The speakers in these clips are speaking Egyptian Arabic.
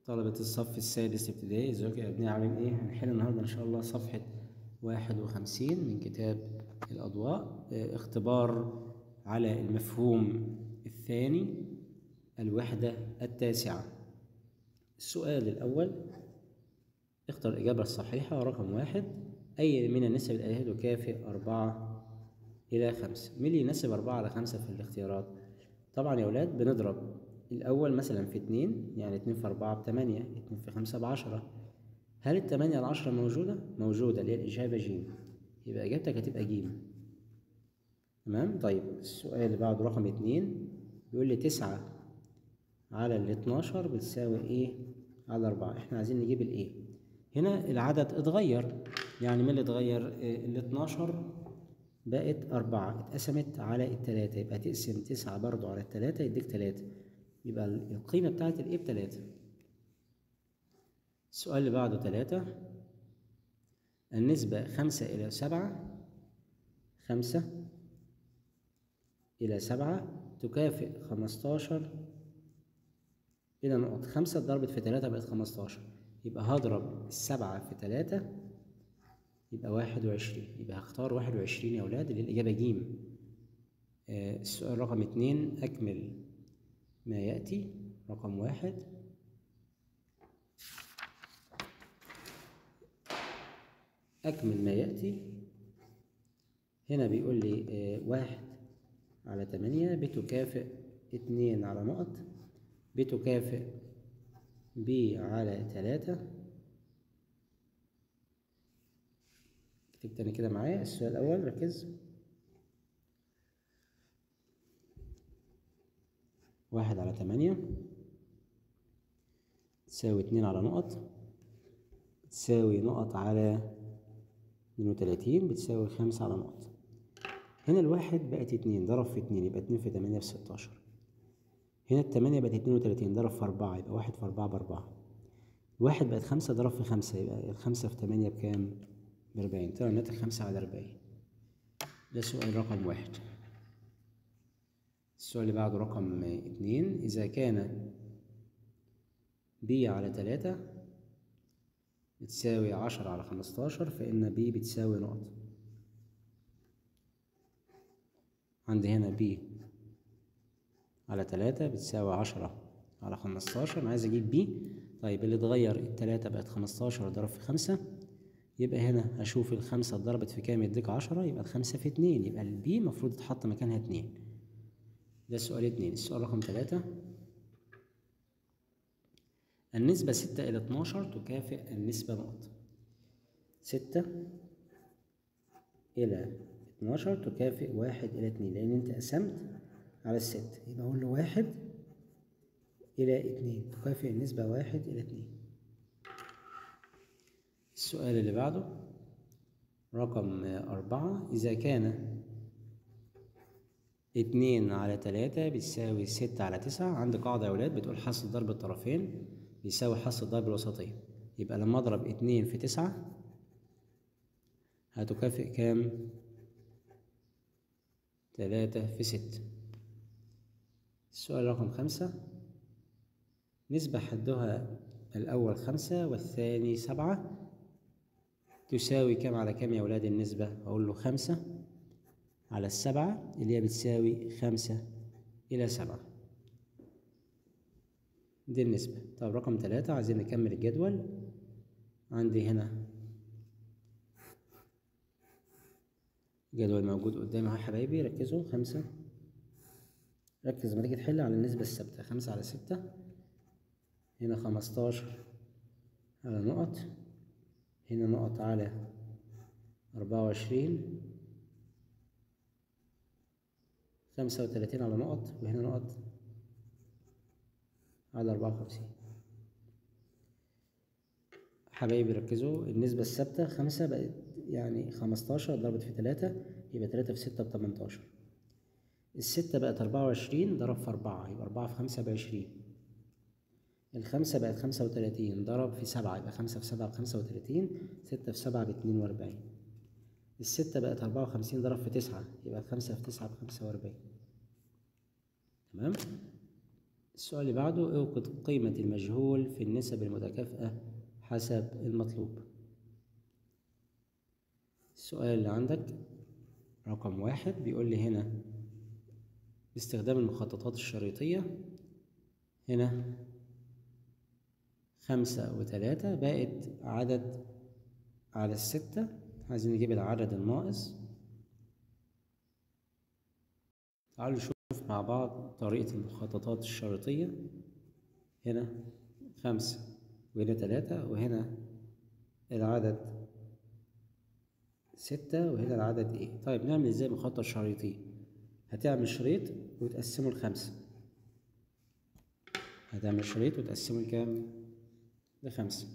طلبة الصف السادس ابتدائي ازيكم يا ابنائي عاملين ايه؟ هنحل النهاردة ان شاء الله صفحة واحد وخمسين من كتاب الأضواء اه، اختبار على المفهوم الثاني الوحدة التاسعة السؤال الأول اختر الإجابة الصحيحة رقم واحد أي من النسب الآلية تكافئ أربعة إلى خمسة مين اللي يناسب أربعة على خمسة في الاختيارات؟ طبعا يا ولاد بنضرب الأول مثلا في اتنين يعني اتنين في أربعة بتمانية اتنين في خمسة بعشرة هل التمانية العشرة موجودة؟ موجودة اللي هي الإجابة جيم يبقى إجابتك هتبقى جيم تمام طيب السؤال اللي بعده رقم اتنين بيقول لي تسعة على الاتناشر بتساوي ايه على أربعة احنا عايزين نجيب الايه هنا العدد اتغير يعني مين اللي اتغير اه الاتناشر بقت أربعة اتقسمت على التلاتة يبقى تقسم تسعة برضو على التلاتة يديك تلاتة يبقى القيمة بتاعت الايه بتلاتة السؤال اللي بعده تلاتة النسبة خمسة إلى سبعة خمسة إلى سبعة تكافئ خمستاشر إلى نقط خمسة اتضربت في تلاتة بقت خمستاشر يبقى هضرب السبعة في تلاتة يبقى واحد وعشرين يبقى هختار واحد وعشرين يا ولاد اللي هي الإجابة جيم آه السؤال رقم اتنين أكمل ما يأتي رقم واحد أكمل ما يأتي هنا بيقول لي آه واحد على تمانية بتكافئ اتنين على نقط بتكافئ ب على تلاتة اكتب تاني كده معايا السؤال الأول ركز واحد على تمانية تساوي اتنين على نقط تساوي نقط على اتنين وتلاتين بتساوي خمسة على نقط هنا الواحد بقت اتنين ضرب في اتنين يبقى اتنين في تمانية في ستاشر هنا التمانية بقت اتنين وتلاتين ضرب في أربعة يبقى واحد في أربعة بأربعة الواحد بقت خمسة ضرب في خمسة يبقى الخمسة في تمانية بكام؟ بأربعين طلع الناتج خمسة على أربعين ده سؤال رقم واحد السؤال اللي بعده رقم اتنين إذا كان ب على تلاتة بتساوي عشرة على خمستاشر فإن ب بتساوي نقط عندي هنا ب على تلاتة بتساوي عشرة على خمستاشر أنا عايز أجيب بي طيب اللي اتغير التلاتة بقت خمستاشر ضرب في خمسة يبقى هنا هشوف الخمسة اتضربت في كام يديك عشرة يبقى الخمسة في اتنين يبقى البي المفروض تتحط مكانها اتنين ده السؤال اتنين السؤال رقم تلاتة النسبة ستة إلى اتناشر تكافئ النسبة نقط ستة إلى اتناشر تكافئ واحد إلى اتنين لأن أنت قسمت على الست يبقى أقول له واحد إلى اتنين تكافئ النسبة واحد إلى اتنين السؤال اللي بعده رقم أربعة إذا كان اتنين على تلاتة بتساوي ستة على تسعة عندي قاعدة يا ولاد بتقول حصر ضرب الطرفين بيساوي حصر ضرب الوسطين يبقى لما أضرب اتنين في تسعة هتكافئ كام؟ تلاتة في ستة السؤال رقم خمسة نسبة حدها الأول خمسة والثاني سبعة تساوي كم على كم يا ولاد النسبة؟ أقول له خمسة على السبعة اللي هي بتساوي خمسة إلى سبعة دي النسبة طب رقم تلاتة عايزين نكمل الجدول عندي هنا جدول موجود قدامي اهو يا حبايبي ركزوا خمسة ركز لما تيجي تحل على النسبة الثابتة خمسة على ستة هنا خمستاشر على نقط هنا نقط على أربعة وعشرين خمسة وتلاتين على نقط وهنا نقط على أربعة وخمسين حبايبي ركزوا النسبة الثابتة خمسة بقت يعني خمستاشر ضربت في تلاتة يبقى تلاتة في ستة بتمنتاشر الستة بقت أربعة وعشرين ضرب في أربعة يبقى أربعة في خمسة بعشرين الخمسة بقت خمسة وتلاتين ضرب في سبعة يبقى خمسة في سبعة بخمسة وتلاتين ستة في سبعة باتنين وأربعين الستة بقت أربعة وخمسين ضرب في تسعة يبقى خمسة في تسعة بخمسة وأربعين تمام السؤال اللي بعده اوجد قيمة المجهول في النسب المتكافئة حسب المطلوب السؤال اللي عندك رقم واحد بيقول لي هنا باستخدام المخططات الشريطية هنا خمسة وتلاتة بقت عدد على الستة عايزين نجيب العدد الناقص تعالوا نشوف مع بعض طريقة المخططات الشريطية هنا خمسة وهنا تلاتة وهنا العدد ستة وهنا العدد ايه طيب نعمل ازاي مخطط شريطي هتعمل شريط وتقسمه لخمسة هتعمل شريط وتقسمه لكام لخمسة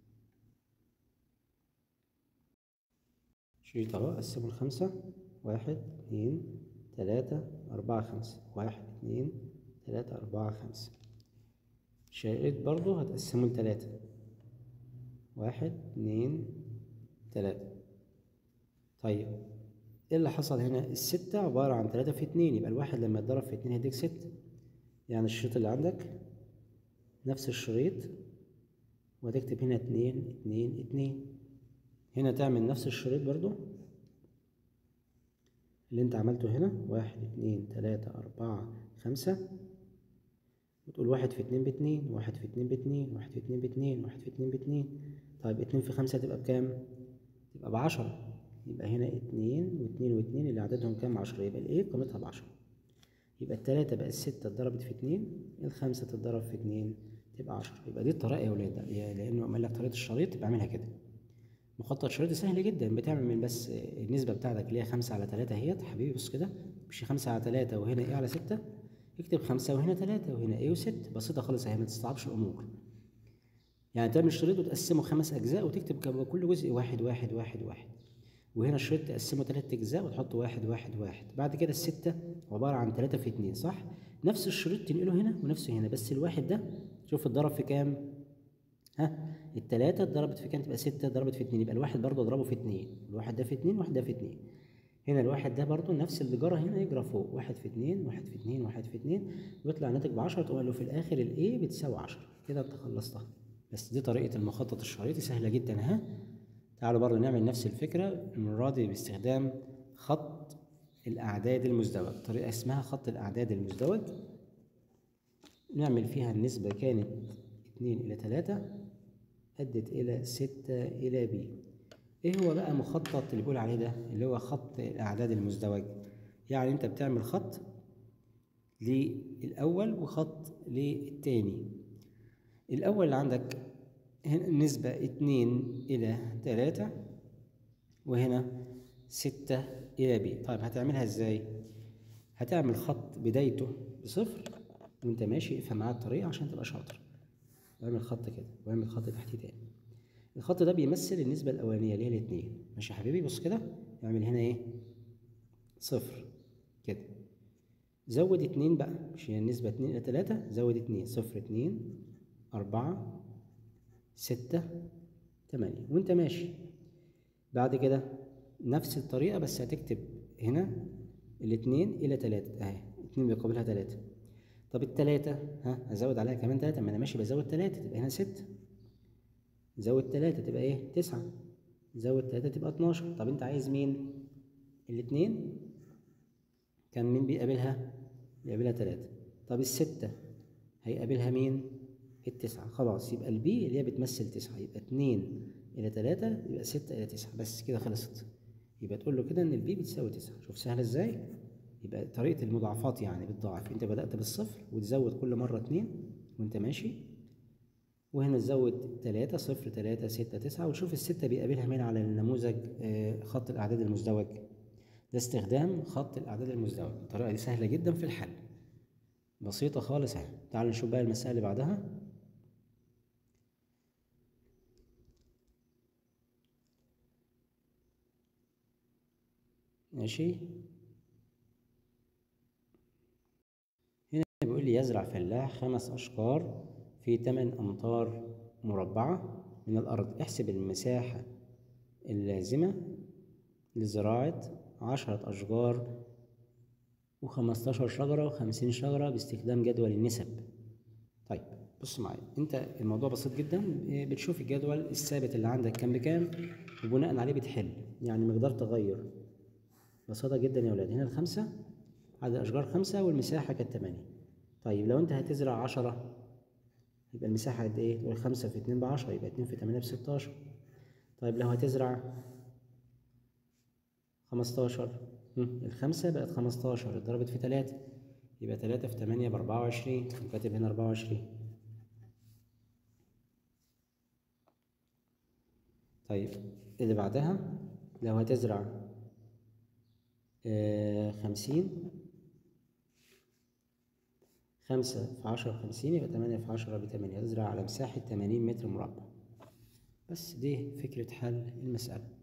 شريط اهو قسمه لخمسة واحد اتنين تلاتة أربعة خمسة واحد اتنين تلاتة أربعة خمسة شريط برضو هتقسمه لتلاتة واحد اتنين تلاتة طيب ايه اللي حصل هنا الستة عبارة عن تلاتة في اتنين يبقى الواحد لما يتضرب في اتنين هيديك ستة يعني الشريط اللي عندك نفس الشريط وهتكتب هنا اتنين اتنين اتنين هنا تعمل نفس الشريط برضو اللي انت عملته هنا واحد اتنين تلاتة أربعة خمسة وتقول واحد في اتنين باتنين واحد في اتنين باتنين واحد في اتنين باتنين واحد في اتنين باتنين طيب اتنين في خمسة تبقى بكام؟ تبقى بعشرة يبقى هنا اتنين واتنين واتنين اللي عددهم كام عشرة يبقى الايه قيمتها بعشرة يبقى التلاتة بقى الستة اتضربت في اتنين الخمسة تتضرب في اتنين تبقى عشرة يبقى دي الطريقة يا ولاد لأنه عمل لك طريقة الشريط يبقى اعملها كده مخطط شريطي سهل جدا بتعمل من بس النسبة بتاعتك اللي هي خمسة على تلاتة اهيت حبيبي بص كده مش خمسة على تلاتة وهنا ايه على ستة اكتب خمسة وهنا تلاتة وهنا ايه وست بسيطة خالص اهي ما تستصعبش الأمور يعني تعمل شريط وتقسمه خمس أجزاء وتكتب كل جزء واحد واحد واحد واحد وهنا الشريط تقسمه تلات أجزاء وتحط واحد واحد واحد بعد كده الستة عبارة عن تلاتة في اتنين صح؟ نفس الشريط تنقله هنا ونفسه هنا بس الواحد ده شوف اتضرب في كام؟ ها التلاتة اتضربت في كام تبقى ستة ضربت في اتنين يبقى الواحد برضه اضربه في اتنين الواحد ده في اتنين واحد ده في اتنين هنا الواحد ده برضه نفس اللي جرى هنا يجرى فوق واحد في اتنين واحد في اتنين واحد في اتنين ويطلع الناتج بعشرة تقول له في الآخر الايه بتساوي عشرة كده انت خلصتها بس دي طريقة المخطط الشريطي سهلة جدا ها تعالوا برضه نعمل نفس الفكرة المرة دي باستخدام خط الأعداد المزدوج طريقة اسمها خط الأعداد المزدوج نعمل فيها النسبة كانت اتنين إلى تلاتة أدت إلى ستة إلى بي إيه هو بقى مخطط اللي بيقول عليه ده اللي هو خط الأعداد المزدوج يعني أنت بتعمل خط للأول وخط للتاني الأول اللي عندك هنا النسبة اتنين إلى تلاتة وهنا ستة إلى بي طيب هتعملها إزاي؟ هتعمل خط بدايته بصفر وأنت ماشي افهم معاه الطريقة عشان تبقى شاطر واعمل خط كده واعمل خط تحتيه تاني الخط ده بيمثل النسبة الأولانية اللي هي الاتنين ماشي يا حبيبي بص كده اعمل هنا إيه؟ صفر كده زود اتنين بقى مش هي النسبة اتنين إلى تلاتة زود اتنين صفر اتنين أربعة ستة تمانية وانت ماشي بعد كده نفس الطريقة بس هتكتب هنا الاتنين إلى تلاتة أهي اتنين بيقابلها تلاتة طب التلاتة ها هزود عليها كمان تلاتة ما أنا ماشي بزود تلاتة تبقى هنا ستة زود تلاتة تبقى إيه تسعة زود تلاتة تبقى اتناشر طب أنت عايز مين الاتنين كان مين بيقابلها بيقابلها تلاتة طب الستة هيقابلها مين التسعة خلاص يبقى البي اللي هي بتمثل تسعة يبقى اتنين إلى تلاتة يبقى ستة إلى تسعة بس كده خلصت يبقى تقول له كده إن البي بتساوي تسعة شوف سهلة إزاي يبقى طريقة المضاعفات يعني بتضاعف أنت بدأت بالصفر وتزود كل مرة اتنين وأنت ماشي وهنا تزود تلاتة صفر تلاتة ستة تسعة وتشوف الستة بيقابلها مين على النموذج خط الأعداد المزدوج ده استخدام خط الأعداد المزدوج الطريقة دي سهلة جدا في الحل بسيطة خالص اهي تعالوا نشوف بقى المسألة اللي بعدها ماشي هنا بيقول لي يزرع فلاح خمس أشجار في تمن أمتار مربعة من الأرض احسب المساحة اللازمة لزراعة عشرة أشجار وخمستاشر شجرة وخمسين شجرة باستخدام جدول النسب طيب بص معايا انت الموضوع بسيط جدا إيه، بتشوف الجدول الثابت اللي عندك كام بكام وبناء عليه بتحل يعني مقدار تغير بسيطة جدا يا ولاد هنا الخمسة عدد الأشجار خمسة والمساحة كانت تمانية طيب لو أنت هتزرع عشرة يبقى المساحة قد إيه؟ تقول خمسة في اتنين بعشرة يبقى اتنين في تمانية بستاشر طيب لو هتزرع خمستاشر هم، الخمسة بقت خمستاشر اتضربت في تلاتة يبقى تلاتة في تمانية بأربعة وعشرين وكاتب هنا أربعة وعشرين طيب اللي بعدها لو هتزرع آه، خمسين خمسة في عشرة خمسين يبقى تمانية في عشرة بتمانية تزرع على مساحة تمانين متر مربع بس دي فكرة حل المسألة